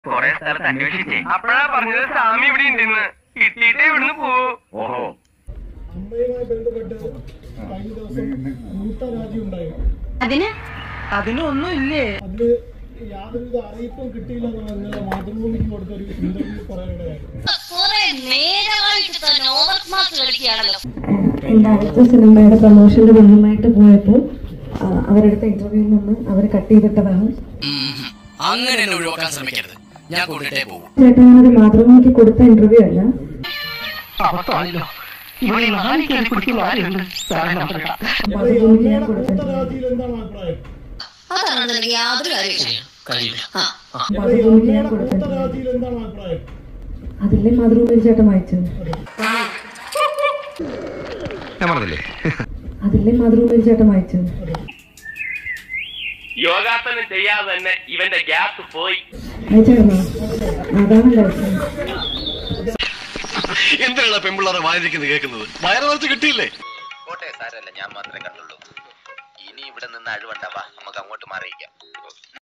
കൊറേ സ്ഥലത്ത് അന്വേഷിച്ചേ അപ്പഴാ പറഞ്ഞത് സ്വാമി ഇവിടെ ഉണ്ടെന്ന് കിട്ടിയിട്ടേ ഇവിടുന്ന് പോവൂ ഓഹോ അമ്മയുമായി ബന്ധപ്പെട്ട് കഴിഞ്ഞ ദിവസം മൂത്ത രാജ്യം ഉണ്ടായിരുന്നു അതിന് അതിനൊന്നും ഇല്ലേ അതില് യാതൊരുവിധ അറിയിപ്പും കിട്ടിയില്ല എന്നുള്ള ഇന്നലെ മാതൃഭൂമിക്ക് കൊടുത്ത ഒരു ഇന്റർവ്യൂ പറയാനിടയായിരുന്നു കുറെ നേരമായിട്ട് തന്നെ ഓവർ സ്മാർട്ട് കളിക്കുകയാണല്ലോ എൻ്റെ അടുത്ത സിനിമയുടെ പ്രൊമോഷന്റെ ഭാഗമായിട്ട് പോയപ്പോൾ ആ, അവരെടുത്ത ഇന്റർവ്യൂവിൽ നിന്ന് അവർ കട്ട് ചെയ്തിട്ടതാണ് അങ്ങനെ എന്നെ ഒഴിവാക്കാൻ ശ്രമിക്കരുത് ഞാൻ കൊണ്ടിട്ടേ പോകും ചേട്ടൻ ഞാനത് മാതൃഭൂമിക്ക് കൊടുത്ത ഇന്റർവ്യൂ അല്ല അബദ്ധമാണല്ലോ ഇവിടെ നാലിക്കറി കുടിക്കുന്ന ആരുണ്ട് മാതൃഭൂമിക്ക് ഞാൻ അമ്മയുടെ കൊടുത്ത മൂത്ത രാജ്യത്തിൽ എന്താണ് അഭിപ്രായം അതാണ് നിനക്ക് യാതൊരു കാര്യമില്ല കഴിയില്ല ആ മാതൃഭൂമിക്ക് ഞാൻ അമ്മയുടെ കൊടുത്ത മൂത്ത രാജ്യത്തിൽ എന്താണ് അഭിപ്രായം അതില്ലേ മാതൃഭൂമിയിൽ ചേട്ടൻ വായിച്ചത് ഞാൻ പറഞ്ഞില്ലേ അതില്ലേ മാതൃഭൂമിയിൽ ചേട്ടൻ വായിച്ചത് യോഗാസനം ചെയ്യാതെ തന്നെ ഇവന്റെ ഗ്യാസ് പോയി വായിച്ചായിരുന്നോ അതാണല്ലോ വായിച്ചത് എന്തിനാണ് പെമ്പിള്ളേരെ വായിരിക്കുന്നത് കേൾക്കുന്നത് വയറ് നിറച്ച് കിട്ടിയില്ലേ കോട്ടെ സാരല്ല ഞാൻ മാത്രമേ കണ്ടുള്ളൂ ഇനി ഇവിടെ നിന്ന് അഴിവണ്ടാവാ നമുക്ക് അങ്ങോട്ട് മാറിയിക്കാം